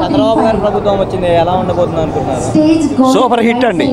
చంద్రబాబు గారి ప్రభుత్వం వచ్చింది ఎలా ఉండబోతుంది అనుకుంటున్నారు సూపర్ హిట్ అండి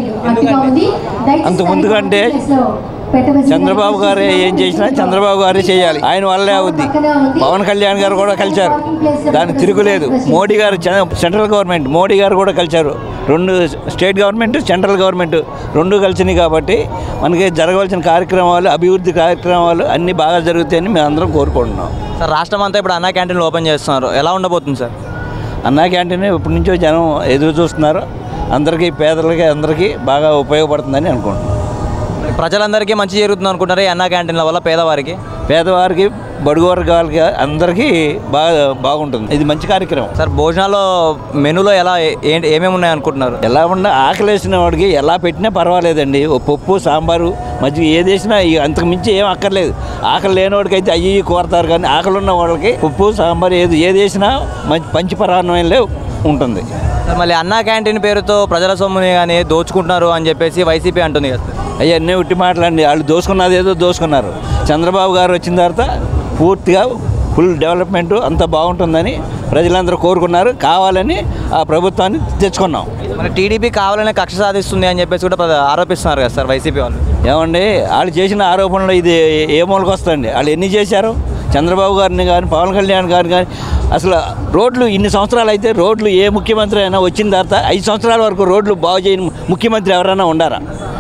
అంత ముందుకంటే చంద్రబాబు గారు ఏం చేసినా చంద్రబాబు గారే చేయాలి ఆయన వల్లే అవుద్ది పవన్ కళ్యాణ్ గారు కూడా కలిశారు దానికి తిరుగులేదు మోడీ గారు చ- సెంట్రల్ గవర్నమెంట్ మోడీ గారు కూడా కలిశారు రెండు స్టేట్ గవర్నమెంట్ సెంట్రల్ గవర్నమెంట్ రెండు కలిసినాయి కాబట్టి మనకి జరగవలసిన కార్యక్రమాలు అభివృద్ధి కార్యక్రమాలు అన్నీ బాగా జరుగుతాయని మేము అందరం కోరుకుంటున్నాం సార్ రాష్ట్రం అంతా ఇప్పుడు అన్నా క్యాంటీన్లు ఓపెన్ చేస్తున్నారు ఎలా ఉండబోతుంది సార్ అన్నా క్యాంటీన్ ఇప్పటి నుంచో జనం ఎదురు చూస్తున్నారు అందరికీ పేదలకి అందరికీ బాగా ఉపయోగపడుతుందని అనుకుంటున్నాం ప్రజలందరికీ మంచి జరుగుతుంది అనుకుంటారు ఈ అన్నా క్యాంటీన్ల వల్ల పేదవారికి పేదవారికి బడుగు వర్గాలకి అందరికీ బాగా బాగుంటుంది ఇది మంచి కార్యక్రమం సార్ భోజనాల్లో మెనూలో ఎలా ఏంటి ఏమేమి ఉన్నాయి అనుకుంటున్నారు ఎలా ఉన్నా ఆకలేసిన వాడికి ఎలా పెట్టినా పర్వాలేదండి ఓ పప్పు సాంబారు మజ్జిగ ఏది వేసినా ఇక అంతకు మించి ఏం అక్కర్లేదు ఆకలి లేని వాడికి అయితే అయ్యి ఇయ్యి కోరతారు కానీ ఆకలి ఉన్న వాళ్ళకి పప్పు సాంబారు ఏది ఏది వేసినా మంచి పంచపరాన్నమైనలే ఉంటుంది సార్ మళ్ళీ అన్నా క్యాంటీన్ పేరుతో ప్రజల సొమ్ముని కానీ దోచుకుంటున్నారు అని చెప్పేసి వైసీపీ అంటుంది కదా సార్ అవన్నీ ఉట్టి మాటలండి వాళ్ళు దోసుకున్నది ఏదో దోసుకున్నారు చంద్రబాబు గారు వచ్చిన తర్వాత పూర్తిగా ఫుల్ డెవలప్మెంట్ అంతా బాగుంటుందని ప్రజలందరూ కోరుకున్నారు కావాలని ఆ ప్రభుత్వాన్ని తెచ్చుకున్నాం మన టీడీపీ కావాలనే కక్ష సాధిస్తుంది అని చెప్పేసి కూడా ప్ర- ఆరోపిస్తున్నారు కదా సార్ వైసీపీ వాళ్ళు ఏమండి వాళ్ళు చేసిన ఆరోపణలు ఇది ఏ మూలకి వస్తుంది వాళ్ళు ఎన్ని చేశారు చంద్రబాబు గారిని కానీ పవన్ కళ్యాణ్ గారిని కానీ అసలు రోడ్లు ఇన్ని సంవత్సరాలు అయితే రోడ్లు ఏ ముఖ్యమంత్రి అయినా వచ్చిన తర్వాత ఐదు సంవత్సరాల వరకు రోడ్లు బాగు చేయని ముఖ్యమంత్రి ఎవరైనా ఉండారా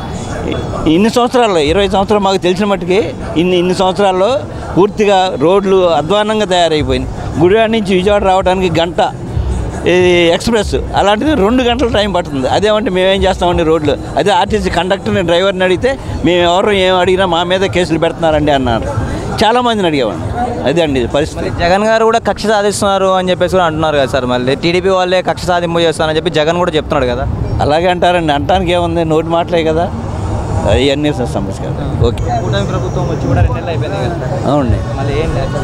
ఇన్ని సంవత్సరాల్లో ఇరవై సంవత్సరాలు మాకు తెలిసిన మట్టుకి ఇన్ని ఇన్ని సంవత్సరాల్లో పూర్తిగా రోడ్లు అధ్వానంగా తయారైపోయింది గుడివాడ నుంచి విజయవాడ రావడానికి గంట ఇది ఎక్స్ప్రెస్ అలాంటిది రెండు గంటల టైం పడుతుంది అదేమంటే మేమేం చేస్తామండి రోడ్లు అదే ఆర్టీసీ కండక్టర్ని డ్రైవర్ని అడిగితే మేము ఎవరు ఏం అడిగినా మా మీద కేసులు పెడుతున్నారండి అన్నారు చాలామందిని అడిగామండి అదే అండి పరిస్థితి జగన్ గారు కూడా కక్ష సాధిస్తున్నారు అని చెప్పేసి కూడా అంటున్నారు కదా సార్ మళ్ళీ టీడీపీ వాళ్ళే కక్ష సాధింపు చేస్తారని చెప్పి జగన్ కూడా చెప్తున్నాడు కదా అలాగే అంటారండి అంటానికి ఏముంది నోటి మాటలే కదా అవన్నీ సమస్య కదా ఓకే కూటమి ప్రభుత్వం వచ్చి కూడా రెండు నెలలు అయిపోయింది కదా సార్ అవునండి మళ్ళీ ఏం లేదు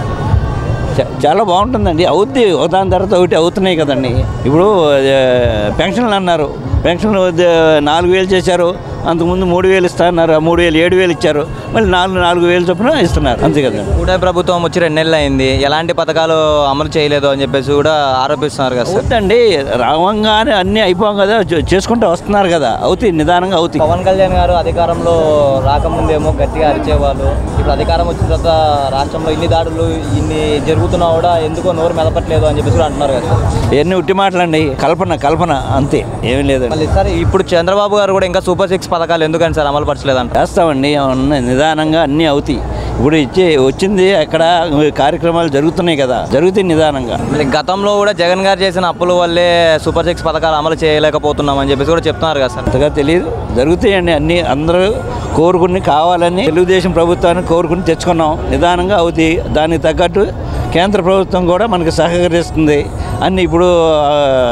చ- చాలా బాగుంటుందండి అవుద్ది ఒకదాని తర్వాత ఒకటి అవుతున్నాయి కదండి ఇప్పుడు ఆ, పెన్షన్లు అన్నారు పెన్షన్లు ద- నాలుగు వేలు చేశారు అంతకుముందు మూడు వేలు ఇస్తా అన్నారు ఆ మూడు వేలు ఏడు వేలు ఇచ్చారు మళ్ళీ నాలుగు నాలుగు వేలు చొప్పున ఇస్తున్నారు అంతే కదా కూటమి ప్రభుత్వం వచ్చి రెండు నెలలు అయింది ఎలాంటి పథకాలు అమలు చేయలేదు అని చెప్పేసి కూడా ఆరోపిస్తున్నారు కదా సార్ అవుతండి రావంగానే అన్నీ అయిపోం కదా చే- చేసుకుంటూ వస్తున్నారు కదా అవుతాయి నిదానంగా అవుతాయి పవన్ కళ్యాణ్ గారు అధికారంలో రాకముందేమో గట్టిగా అరిచేవాళ్ళు ఇప్పుడు అధికారం వచ్చిన తర్వాత రాష్ట్రంలో ఇన్ని దాడులు ఇన్ని జరుగుతున్నా కూడా ఎందుకో నోరు మెదపట్లేదు అని చెప్పేసి కూడా అంటున్నారు కదా సార్ ఇవన్నీ ఉట్టి మాటలండి కల్పన కల్పన అంతే ఏమీ లేదండి మళ్ళీ సార్ ఇప్పుడు చంద్రబాబు గారు కూడా ఇంకా సూపర్ సిక్స్ పథకాలు ఎందుకని సార్ అమలు పరచలేదంట చేస్తామండి అవును, నిదానంగా అన్నీ అవుతాయి ఇప్పుడు ఇచ్చే వచ్చింది అక్కడ కార్యక్రమాలు జరుగుతున్నాయి కదా జరుగుతాయి నిదానంగా మళ్ళీ గతంలో కూడా జగన్ గారు చేసిన అప్పుల వల్లే సూపర్ సిక్స్ పథకాలు అమలు చేయలేకపోతున్నాం అని చెప్పేసి కూడా చెప్తున్నారు కదా సార్ అంతగా తెలియదు జరుగుతాయండి అన్నీ అందరూ కోరుకుని కావాలని తెలుగుదేశం ప్రభుత్వాన్ని కోరుకుని తెచ్చుకున్నాం నిదానంగా అవుతాయి దానికి తగ్గట్టు కేంద్ర ప్రభుత్వం కూడా మనకి సహకరిస్తుంది అన్ని ఇప్పుడు ఆ,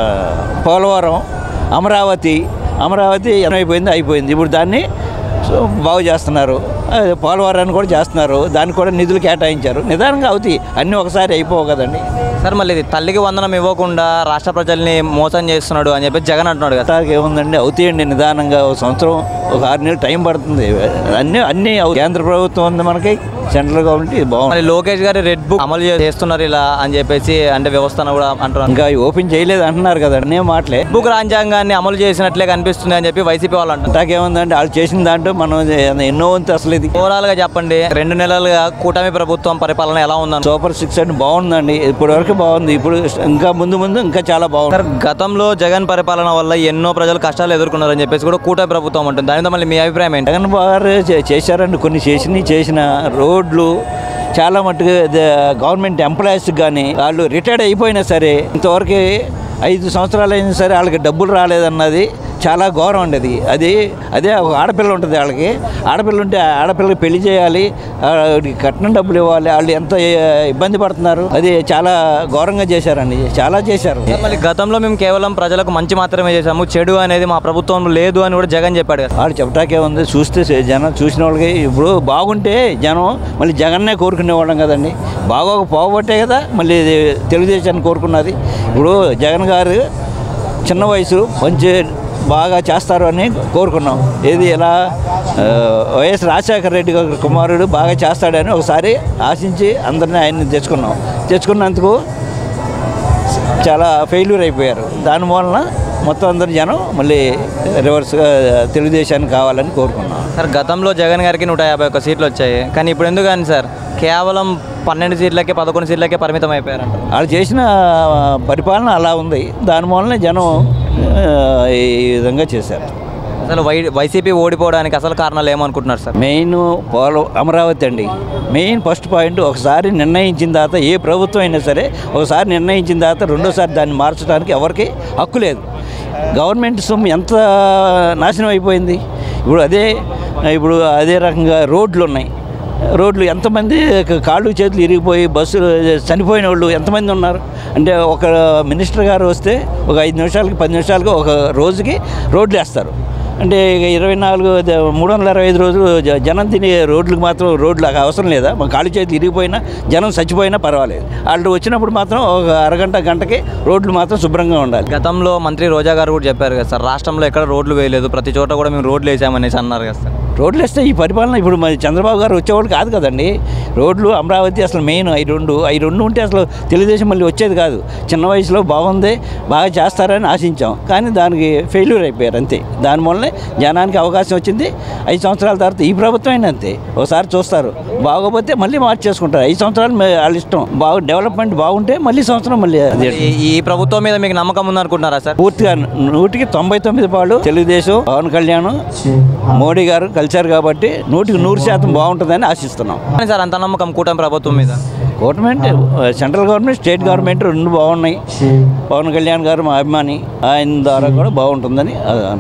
పోలవరం అమరావతి అమరావతి అయిపోయింది అయిపోయింది ఇప్పుడు దాన్ని సో బాగు చేస్తున్నారు అదే పోలవరాన్ని కూడా చేస్తున్నారు దానికి కూడా నిధులు కేటాయించారు నిదానంగా అవుతాయి అన్నీ ఒకసారి అయిపోవు కదండి సార్ మళ్ళీ ఇది తల్లికి వందనం ఇవ్వకుండా రాష్ట్ర ప్రజల్ని మోసం చేస్తున్నాడు అని చెప్పి జగన్ అంటున్నాడు కదా దానికి ఏముందండి అవుతాయండి నిదానంగా ఒక సంవత్సరం ఒక ఆరు నెలలు టైం పడుతుంది అన్నీ అన్నీ అవు- కేంద్ర ప్రభుత్వం ఉంది మనకి సెంట్రల్ గవర్నమెంట్ ఇది బాగుంది మళ్ళీ లోకేష్ గారి రెడ్ బుక్ అమలు చే- చేస్తున్నారు ఇలా అని చెప్పేసి అంటే వ్యవస్థను కూడా అంటున్నారు ఇంకా అవి ఓపెన్ చేయలేదు అంటున్నారు కదా అన్నీ మాటలే బుక్ రాజ్యాంగాన్ని అమలు చేసినట్లే కనిపిస్తుంది అని చెప్పి వైసీపీ వాళ్ళు అంటున్నారు అంటాకేముందండి వాళ్ళు చేసిన దాంట్లో మనం ఎన్నో వంతు అసలు ఇది ఓవరాల్ గా చెప్పండి రెండు నెలలుగా కూటమి ప్రభుత్వం పరిపాలన ఎలా ఉందని సూపర్ సిక్స్ అంటే బాగుందండి ఇప్పటి వరకు బాగుంది ఇప్పుడు ఇంకా ముందు ముందు ఇంకా చాలా బాగుంది సార్ గతంలో జగన్ పరిపాలన వల్ల ఎన్నో ప్రజలు కష్టాలు ఎదుర్కొన్నారని చెప్పేసి కూడా కూటమి ప్రభుత్వం ఉంటుంది దాని మీద మళ్ళీ మీ అభిప్రాయం ఏంటి జగన్ గారు చే- చేశారండి కొన్ని చేసినవి చేసిన రోడ్లు చాలా మట్టుకు ద- గవర్నమెంట్ ఎంప్లాయీస్ కానీ వాళ్ళు రిటైర్డ్ అయిపోయినా సరే ఇంతవరకు ఐదు సంవత్సరాలు అయినా సరే వాళ్ళకి డబ్బులు రాలేదన్నది చాలా ఘోరం అండి అది అది అదే ఒక ఆడపిల్ల ఉంటుంది వాళ్ళకి ఆడపిల్ల ఉంటే ఆ ఆడపిల్లకి పెళ్లి చేయాలి ఆ, వాడికి కట్నం డబ్బులు ఇవ్వాలి వాళ్ళు ఎంత ఏ- ఇబ్బంది పడుతున్నారు అది చాలా ఘోరంగా చేశారండి చాలా చేశారు సార్ మళ్ళీ గతంలో మేము కేవలం ప్రజలకు మంచి మాత్రమే చేశాము చెడు అనేది మా ప్రభుత్వంలో లేదు అని కూడా జగన్ చెప్పాడు కదా వాడు చెప్పటాకే ఉంది చూస్తే సే- జనం చూసిన వాళ్ళకి ఇప్పుడు బాగుంటే జనం మళ్ళీ జగన్నే కోరుకునేవాళ్ళం కదండి బాగోక పోగొట్టే కదా మళ్ళీ ఇది తెలుగుదేశాన్ని కోరుకున్నది ఇప్పుడు జగన్ గారు చిన్న వయసు మంచి బాగా చేస్తారు అని కోరుకున్నాం ఏది ఇలా ఆ, వైఎస్ రాజశేఖర రెడ్డి గారి కుమారుడు బాగా చేస్తాడని ఒకసారి ఆశించి అందరినీ ఆయన్ని తెచ్చుకున్నాం తెచ్చుకున్నందుకు చాలా ఫెయిల్యూర్ అయిపోయారు దాని వలన మొత్తం అందరు జనం మళ్ళీ రివర్స్గా తెలుగుదేశానికి కావాలని కోరుకున్నాం సార్ గతంలో జగన్ గారికి నూట యాభై ఒక్క సీట్లు వచ్చాయి కానీ ఇప్పుడు ఎందుకు కానీ సార్ కేవలం పన్నెండు సీట్లకే పదకొండు సీట్లకే పరిమితం అయిపోయారంట వాళ్ళు చేసిన పరిపాలన అలా ఉంది దాని వలన జనం ఆ, ఈ విధంగా చేశారు అసలు వై వైసీపీ ఓడిపోవడానికి అసలు కారణాలు ఏమనుకుంటున్నారు సార్ మెయిన్ పోల అమరావతి అండి మెయిన్ ఫస్ట్ పాయింట్ ఒకసారి నిర్ణయించిన తర్వాత ఏ ప్రభుత్వం అయినా సరే ఒకసారి నిర్ణయించిన తర్వాత రెండోసారి దాన్ని మార్చడానికి ఎవరికి హక్కు లేదు గవర్నమెంట్ సొమ్ము ఎంత నాశనం అయిపోయింది ఇప్పుడు అదే ఇప్పుడు అదే రకంగా రోడ్లు ఉన్నాయి రోడ్లు ఎంతమంది కాళ్ళు చేతులు ఇరిగిపోయి బస్సులు చనిపోయిన వాళ్ళు ఎంతమంది ఉన్నారు అంటే ఒక మినిస్టర్ గారు వస్తే ఒక ఐదు నిమిషాలకి పది నిమిషాలకి ఒక రోజుకి రోడ్లు వేస్తారు అంటే ఇక ఇరవై నాలుగు ద- మూడు వందల అరవై ఐదు రోజులు జ- జనం తినే రోడ్లకు మాత్రం రోడ్లు అవసరం లేదా మా కాళ్ళు చేతులు ఇరిగిపోయినా జనం చచ్చిపోయినా పర్వాలేదు వాళ్ళు వచ్చినప్పుడు మాత్రం ఒక అరగంట గంటకి రోడ్లు మాత్రం శుభ్రంగా ఉండాలి గతంలో మంత్రి రోజా గారు కూడా చెప్పారు కదా సార్ రాష్ట్రంలో ఎక్కడ రోడ్లు వేయలేదు ప్రతి చోట కూడా మేము రోడ్లు వేసామనేసి అన్నారు కదా సార్ రోడ్లు వేస్తే ఈ పరిపాలన ఇప్పుడు మరి చంద్రబాబు గారు వచ్చేవాళ్ళు కాదు కదండి రోడ్లు అమరావతి అసలు మెయిన్ అవి రెండు అవి రెండు ఉంటే అసలు తెలుగుదేశం మళ్ళీ వచ్చేది కాదు చిన్న వయసులో బాగుంది బాగా చేస్తారని ఆశించాం కానీ దానికి ఫెయిల్యూర్ అయిపోయారు అంతే దానివల్లనే జనానికి అవకాశం వచ్చింది ఐదు సంవత్సరాల తర్వాత ఈ ప్రభుత్వం అయినా అంతే ఒకసారి చూస్తారు బాగోపోతే మళ్ళీ మార్చేసుకుంటారు ఐదు సంవత్సరాలు మే- వాళ్ళ ఇష్టం బాగా డెవలప్మెంట్ బాగుంటే మళ్ళీ సంవత్సరం మళ్ళీ అదే ఈ- ఈ ప్రభుత్వం మీద మీకు నమ్మకం ఉందనుకుంటున్నారా సార్ పూర్తిగా నూటికి తొంభై తొమ్మిది పాళ్ళు తెలుగుదేశం పవన్ కళ్యాణ్ మోడీ గారు కలిశారు కాబట్టి నూటికి నూరు శాతం బాగుంటుందని ఆశిస్తున్నాం కానీ సార్ అంత నమ్మకం కూటమి ప్రభుత్వం మీద government central government state government రెండు బాగున్నాయి పవన్ కళ్యాణ్ గారు మా అభిమాని ఆయన ద్వారా కూడా బాగుంటుందని ఆ,